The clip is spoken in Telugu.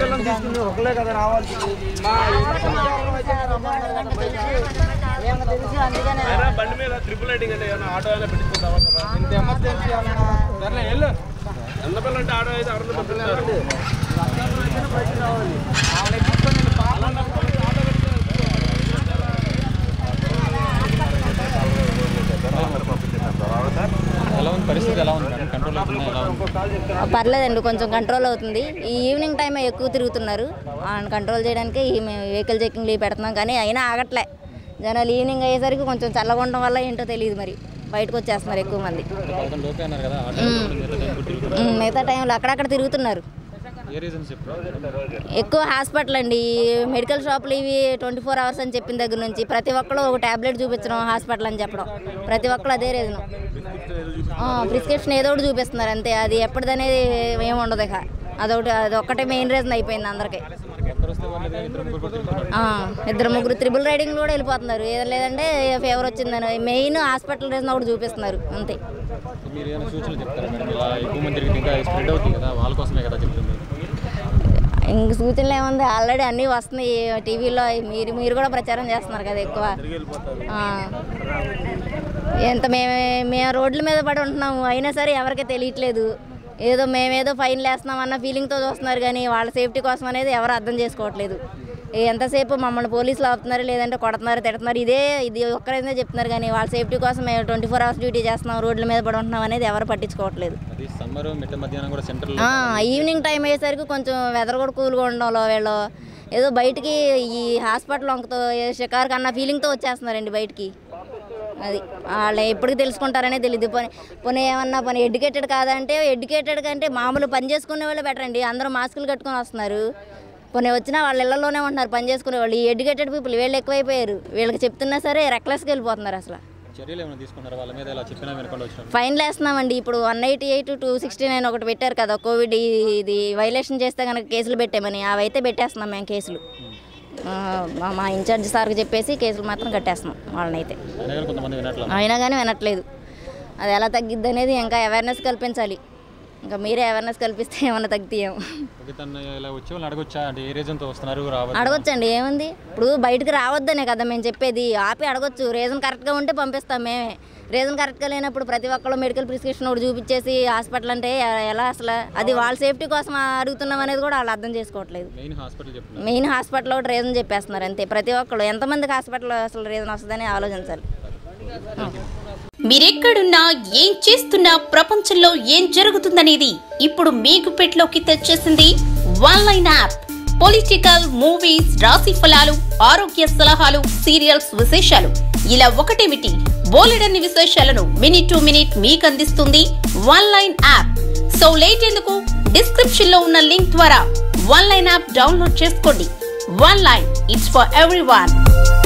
పిల్లలు తీసుకుని ఒకలే కదా రావాలి మా మేము తెలుసు అందుకనే అయినా బండి మీద ట్రిపుల్ రైడింగ్ అంటే ఏమైనా ఆటో అయినా పెట్టించుకుంటావా కదా ఇంత ఎమర్జెన్సీ అన్నా సర్లే వెళ్ళు ఎన్నపిల్ల అంటే ఆటో అయితే ఎవరిని పంపిస్తారు ఎలా ఉంది పరిస్థితి ఎలా ఉంది మేడం కంట్రోల్ అవుతుందా ఎలా ఉంది పర్లేదండి కొంచెం కంట్రోల్ అవుతుంది ఈ ఈవినింగ్ టైం ఎక్కువ తిరుగుతున్నారు ఆయన కంట్రోల్ చేయడానికి ఈ మేము వెహికల్ చెకింగ్లు పెడుతున్నాం కానీ అయినా ఆగట్లే జనాలు ఈవినింగ్ అయ్యేసరికి కొంచెం చల్లగా ఉండడం వల్ల ఏంటో తెలియదు మరి బయటకు వచ్చేస్తున్నారు ఎక్కువ మంది పదకొండు ఓకే అన్నారు కదా ఆటో మిగతా టైం కూడా తిరుగుతున్నారు. ఉమ్, మిగతా టైంలో అక్కడక్కడ తిరుగుతున్నారు ఏ రీజన్స్ చెప్తారు ఎక్కువ హాస్పిటల్ అండి మెడికల్ షాపులు ఇవి ట్వంటీ ఫోర్ అవర్స్ అని చెప్పిన దగ్గర నుంచి ప్రతి ఒక్కరు ఒక ట్యాబ్లెట్ చూపించడం హాస్పిటల్ అని చెప్పడం ప్రతి ఒక్కరు అదే రీజన్ ప్రిస్క్రిప్షన్ ఏదో ఒకటి చూపిస్తున్నారు అంతే అది ఎప్పటిదనేది ఏమి ఉండదు ఇక అదొకటి అది ఒక్కటే మెయిన్ రీజన్ అయిపోయింది అందరికీ ఒక్కరు వస్తే పర్లేదు కానీ ఇద్దరు ముగ్గురు కూడా తిరుగుతున్నారు ఆ, ఇద్దరు ముగ్గురు త్రిబుల్ రైడింగ్ కూడా వెళ్ళిపోతున్నారు ఏదో లేదంటే ఫీవర్ వచ్చిందని మెయిన్ హాస్పిటల్ రీజన్ ఒకటి చూపిస్తున్నారు అంతే మీరు ఏమైనా సూచనలు చెప్తారా మేడం ఇలా ఎక్కువ మంది తిరిగితే ఇంకా స్ప్రెడ్ అవుతుంది కదా వాళ్ళ కోసమే కదా చెప్తుంది ఇంక సూచనలు ఏముంది ఆల్రెడీ అన్నీ వస్తున్నాయి టీవీలో మీరు మీరు కూడా ప్రచారం చేస్తున్నారు కదా ఎక్కువ ఆ. ఎంత మేము మేము రోడ్ల మీద పడి ఉంటున్నాము అయినా సరే ఎవరికి తెలియట్లేదు ఏదో మేమేదో ఫైన్లు వేస్తున్నాం అన్న ఫీలింగ్తో చూస్తున్నారు కానీ వాళ్ళ సేఫ్టీ కోసం అనేది ఎవరు అర్థం చేసుకోవట్లేదు ఎంతసేపు మమ్మల్ని పోలీసులు ఆపుతున్నారు లేదంటే కొడుతున్నారు తిడుతున్నారు ఇదే ఇది ఒక్కరైనా చెప్తున్నారు కానీ వాళ్ళ సేఫ్టీ కోసం మేము ట్వంటీ ఫోర్ అవర్స్ డ్యూటీ చేస్తున్నాం రోడ్ల మీద పడి ఉంటున్నాం అనేది ఎవరు పట్టించుకోవట్లేదు అది సమ్మర్ మిట్ట మధ్యాహ్నం కూడా సెంటర్లో ఆ, ఈవినింగ్ టైం అయ్యేసరికి కొంచెం వెదర్ కూడా కూల్గా ఉండడంలో వీళ్ళు ఏదో బయటికి ఈ హాస్పిటల్ వంకతో ఏ షికారు కన్నా ఫీలింగ్తో వచ్చేస్తున్నారండి బయటికి అది వాళ్ళు ఎప్పటికి తెలుసుకుంటారనే తెలియదు పోనీ పోనీ ఏమన్నా పోనీ ఎడ్యుకేటెడ్ కాదంటే ఎడ్యుకేటెడ్ కంటే మామూలు పని చేసుకునే వాళ్ళే బెటర్ అండి అందరూ మాస్కులు కట్టుకొని వస్తున్నారు పోనీ వచ్చినా వాళ్ళ ఇళ్లలోనే ఉంటున్నారు పని చేసుకునే వాళ్ళు ఈ ఎడ్యుకేటెడ్ పీపుల్ వీళ్ళు ఎక్కువైపోయారు వీళ్ళకి చెప్తున్నా సరే రెక్లెస్గా వెళ్ళిపోతున్నారు అసలు చర్యలు ఏమైనా తీసుకున్నారా వాళ్ళ మీద ఇలా చెప్పినా వినకుండా వచ్చిన ఫైన్లు వేస్తున్నామండి ఇప్పుడు one eighty eight two sixty nine ఒకటి పెట్టారు కదా కోవిడ్ ఈ- ఇది వైలేషన్ చేస్తే కనుక కేసులు పెట్టామని అవి అయితే పెట్టేస్తున్నాం మేము కేసులు ఆ, మా- మా ఇన్ఛార్జ్ సార్కి చెప్పేసి కేసులు మాత్రం కట్టేస్తున్నాం వాళ్ళని అయితే అయినా కానీ కొంతమంది వినట్లా అయినా కానీ వినట్లేదు అది ఎలా తగ్గిద్ది అనేది ఇంకా అవేర్నెస్ కల్పించాలి ఇంకా మీరే అవేర్నెస్ కల్పిస్తే ఏమన్నా తగ్గుతాయేమో ఓకే తను ఇలా వచ్చే వాళ్ళని అడగొచ్చా అంటే ఏ రీజన్తో వస్తున్నారు రావచ్చు అడగొచ్చండి ఏముంది ఇప్పుడు బయటకు రావద్దనే కదా మేము చెప్పేది ఆపి అడగొచ్చు రీజన్ కరెక్ట్గా ఉంటే పంపిస్తాం మేమే రీజన్ కరెక్ట్గా లేనప్పుడు ప్రతి ఒక్కళ్ళు మెడికల్ ప్రిస్క్రిప్షన్ ఒకటి చూపించేసి హాస్పిటల్ అంటే ఎ- ఎలా అసలు అది వాళ్ళ సేఫ్టీ కోసం అడుగుతున్నాం అనేది కూడా వాళ్ళు అర్థం చేసుకోవట్లేదు మెయిన్ హాస్పిటల్ చెప్తున్నారు మెయిన్ హాస్పిటల్ ఒకటి రీజన్ చెప్పేస్తున్నారు అంతే ప్రతి ఒక్కళ్ళు ఎంతమందికి హాస్పిటల్ అసలు రీజన్ వస్తుందని ఆలోచించాలి మీరెక్కడున్నా ఏం చేస్తున్నా ప్రపంచంలో ఏం జరుగుతుందనేది ఇప్పుడు మీకు పెట్లోకి తెచ్చేసింది one line app political movies రాశి ఫలాలు ఆరోగ్య సలహాలు సీరియల్స్ విశేషాలు ఇలా ఒకటేమిటి బోలెడన్ని విశేషాలను మినిట్ టు మినిట్ మీకు అందిస్తుంది one line app so late ఎందుకు డిస్క్రిప్షన్ లో ఉన్న లింక్ ద్వారా వన్ లైన్ యాప్ డౌన్లోడ్ చేసుకోండి one line it's for every